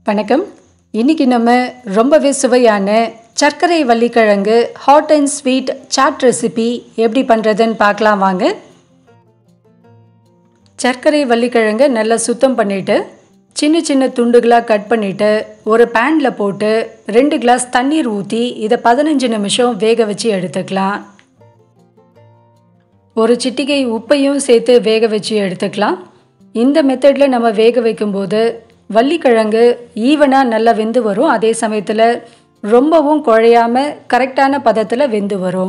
வணக்கம் இன்னைக்கு நம்ம ரொம்பவே சுவையான சர்க்கரை வள்ளிக்கிழங்கு hot and sweet chaat recipe எப்படி பண்ணுறதுன்னு பார்க்கலாம் வாங்க சர்க்கரை வள்ளிக்கிழங்கை நல்லா சுத்தம் பண்ணிவிட்டு சின்ன சின்ன துண்டுகளாக கட் பண்ணிவிட்டு ஒரு பேனில் போட்டு ரெண்டு கிளாஸ் தண்ணீர் ஊற்றி இதை பதினஞ்சு நிமிஷம் வேக வச்சு எடுத்துக்கலாம் ஒரு சிட்டிகை உப்பையும் சேர்த்து வேக வச்சு எடுத்துக்கலாம் இந்த மெத்தடில் நம்ம வேக வைக்கும்போது வள்ளிக்கிழங்கு ஈவனாக நல்லா வெந்து வரும் அதே சமயத்தில் ரொம்பவும் குழையாமல் கரெக்டான பதத்தில் வெந்து வரும்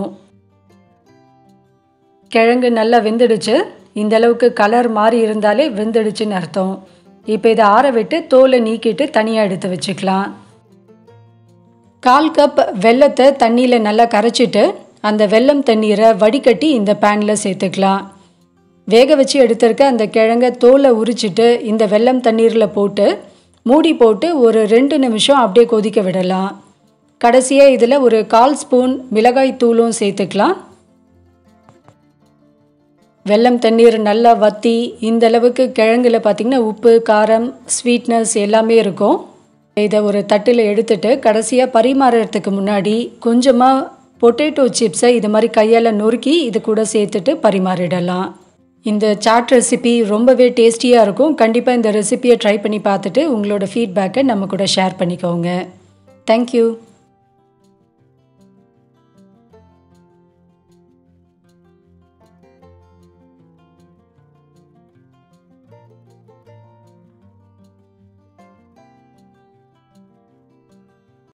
கிழங்கு நல்லா வெந்துடுச்சு இந்த அளவுக்கு கலர் மாறி இருந்தாலே வெந்துடுச்சுன்னு அர்த்தம் இப்போ இதை ஆற விட்டு தோலை நீக்கிட்டு தனியாக எடுத்து வச்சுக்கலாம் கால் கப் வெல்லத்தை தண்ணியில் நல்லா கரைச்சிட்டு அந்த வெல்லம் தண்ணீரை வடிகட்டி இந்த பேனில் சேர்த்துக்கலாம் வேக வச்சு எடுத்திருக்க அந்த கிழங்க தோலை உரிச்சிட்டு இந்த வெல்லம் தண்ணீரில் போட்டு மூடி போட்டு ஒரு ரெண்டு நிமிஷம் அப்படியே கொதிக்க விடலாம் கடைசியாக இதில் ஒரு கால் ஸ்பூன் மிளகாய் தூளும் சேர்த்துக்கலாம் வெல்லம் தண்ணீர் நல்லா வற்றி இந்த அளவுக்கு கிழங்குல பார்த்திங்கன்னா உப்பு காரம் ஸ்வீட்னஸ் எல்லாமே இருக்கும் இதை ஒரு தட்டில் எடுத்துட்டு கடைசியாக பரிமாறுறதுக்கு முன்னாடி கொஞ்சமாக பொட்டேட்டோ சிப்ஸை இது மாதிரி கையால் நொறுக்கி இது கூட சேர்த்துட்டு பரிமாறிடலாம் இந்த சாட் ரெசிபி ரொம்பவே டேஸ்டியாக இருக்கும் கண்டிப்பாக இந்த ரெசிபியை ட்ரை பண்ணி பார்த்துட்டு உங்களோட ஃபீட்பேக்கை நம்ம கூட ஷேர் பண்ணிக்கோங்க தேங்க்யூ